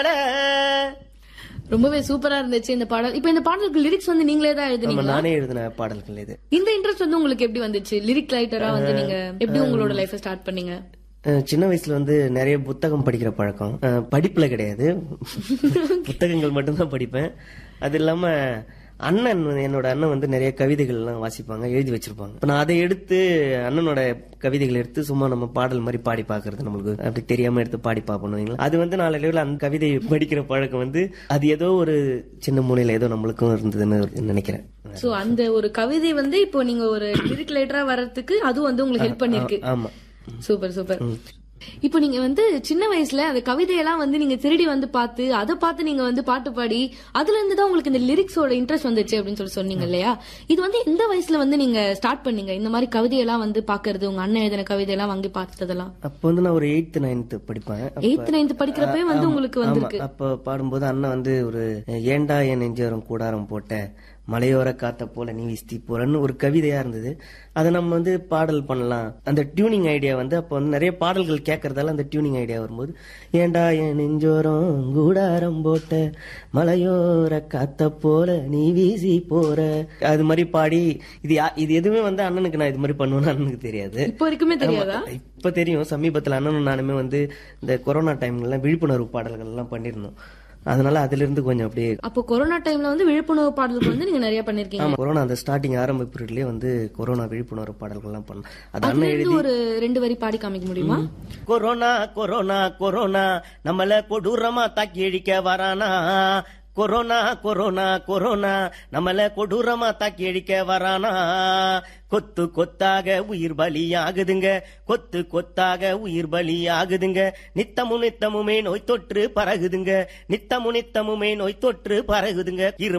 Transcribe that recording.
ரொம்பவே சூப்பரா இருந்துச்சு இந்த பாடல் இப்போ இந்த பாடலுக்கு லிரிக்ஸ் வந்து நீங்களே தான் நம்ம எழுதுனீங்க நானே எழுதின பாடல்கள் இது இந்த இன்ட்ரெஸ்ட் வந்து உங்களுக்கு எப்படி வந்துச்சு லிரிக் ரைட்டரா வந்து நீங்க எப்படி உங்களோட லைஃப ஸ்டார்ட் பண்ணீங்க அஹ் சின்ன வயசுல வந்து நிறைய புத்தகம் படிக்கிற பழக்கம் அஹ் படிப்புல கிடையாது புத்தகங்கள் மட்டும்தான் படிப்பேன் அது இல்லாம அண்ணன் வந்து- என்னோட அண்ணன் வந்து நிறைய கவிதைகள் எல்லாம் வாசிப்பாங்க எழுதி வச்சிருப்பாங்க இப்ப நான் அதை எடுத்து அண்ணனோட கவிதைகள் எடுத்து சும்மா நம்ம பாடல் மாதிரி பாடி பாக்குறது நம்மளுக்கு அப்படி தெரியாம எடுத்து பாடி பார்ப்போம் வைங்களேன். அது வந்து நாளடைவில் அந்த கவிதை படிக்கிற பழக்கம் வந்து அது ஏதோ ஒரு சின்ன மூலையில ஏதோ நம்மளுக்கும் இருந்ததுன்னு நினைக்கிறேன் சோ அந்த ஒரு கவிதை வந்து இப்போ நீங்க ஒரு லிரிக் ரைட்டரா வர்றதுக்கு அதுவும் வந்து உங்களுக்கு ஹெல்ப் பண்ணிருக்கு ஆமா சூப்பர் சூப்பர் இப்போ நீங்க வந்து சின்ன வயசுல அந்த கவிதையெல்லாம் வந்து நீங்க திருடி வந்து பார்த்து அதை பார்த்து நீங்க வந்து பாட்டு பாடி அதுல இருந்து தான் உங்களுக்கு இந்த லிரிக்ஸோட இன்ட்ரெஸ்ட் வந்துச்சு அப்படின்னு சொல்லி சொன்னீங்க இல்லையா இது வந்து எந்த வயசுல வந்து நீங்க ஸ்டார்ட் பண்ணீங்க இந்த மாதிரி கவிதையெல்லாம் வந்து பாக்குறது உங்க அண்ணன் எழுதின கவிதையெல்லாம் வாங்கி பார்த்ததெல்லாம் அப்போ வந்து நான் ஒரு எயித்து நைன்த் படிப்பேன் அப்ப- எயித் நைன்த் படிக்கிறப்பவே வந்து உங்களுக்கு ஆமா, வந்திருக்கு அப்ப பாடும்போது அண்ணன் வந்து ஒரு ஏண்டா என் நெஞ்சரம் கூடாரம் போட்ட மலையோர காத்த போல நீ விஸ்தி போறன்னு ஒரு கவிதையா இருந்தது அதை நம்ம வந்து பாடல் பண்ணலாம் அந்த டியூனிங் ஐடியா வந்து அப்ப வந்து நிறைய பாடல்கள் கேட்கறதால அந்த டியூனிங் ஐடியா வரும்போது ஏண்டா என் நெஞ்சோரம் கூடாரம் போட்ட மலையோர காத்த போல நீ வீசி போற அது மாதிரி பாடி இது யா- இது எதுவுமே வந்து அண்ணனுக்கு நான் இது மாதிரி பண்ணுவேன்னு அண்ணனுக்கு தெரியாது இப்போ வரைக்குமே தெரியாதா ஆமா. இப்ப தெரியும் சமீபத்துல அண்ணனும் நானுமே வந்து இந்த கொரோனா டைம்ல விழிப்புணர்வு பாடல்கள் எல்லாம் பண்ணிருந்தோம் அதனால அதுல இருந்து கொஞ்சம் அப்படியே அப்போ கொரோனா டைம்ல வந்து விழிப்புணர்வு பாடல்கள் வந்து நீங்க நிறைய பண்ணிருக்கீங்க ஆமா கொரோனா அந்த ஸ்டார்டிங் ஆரம்ப பீரியட்லயே வந்து கொரோனா விழிப்புணர்வு பாடல்கள் எல்லாம் பண்ணோம் அது அதுல அண்ணன் இருந்து எழுதி ஒரு ரெண்டு வரி பாடி காமிக்க முடியுமா கொரோனா கொரோனா கொரோனா நம்மள கொடூரமா தாக்கி அழிக்க வரானா கொரோனா கொரோனா கொரோனா நம்மள கொடூரமா தாக்கி அழிக்க வரானா கொத்து கொத்தாக உயிர் பலியாகுதுங்க கொத்து கொத்தாக உயிர் பலியாகுதுங்க நித்தமும் நித்தமுமே நோய் தொற்று பரகுதுங்க நித்தமும் நித்தமுமே நோய் தொற்று பரகுதுங்க இரு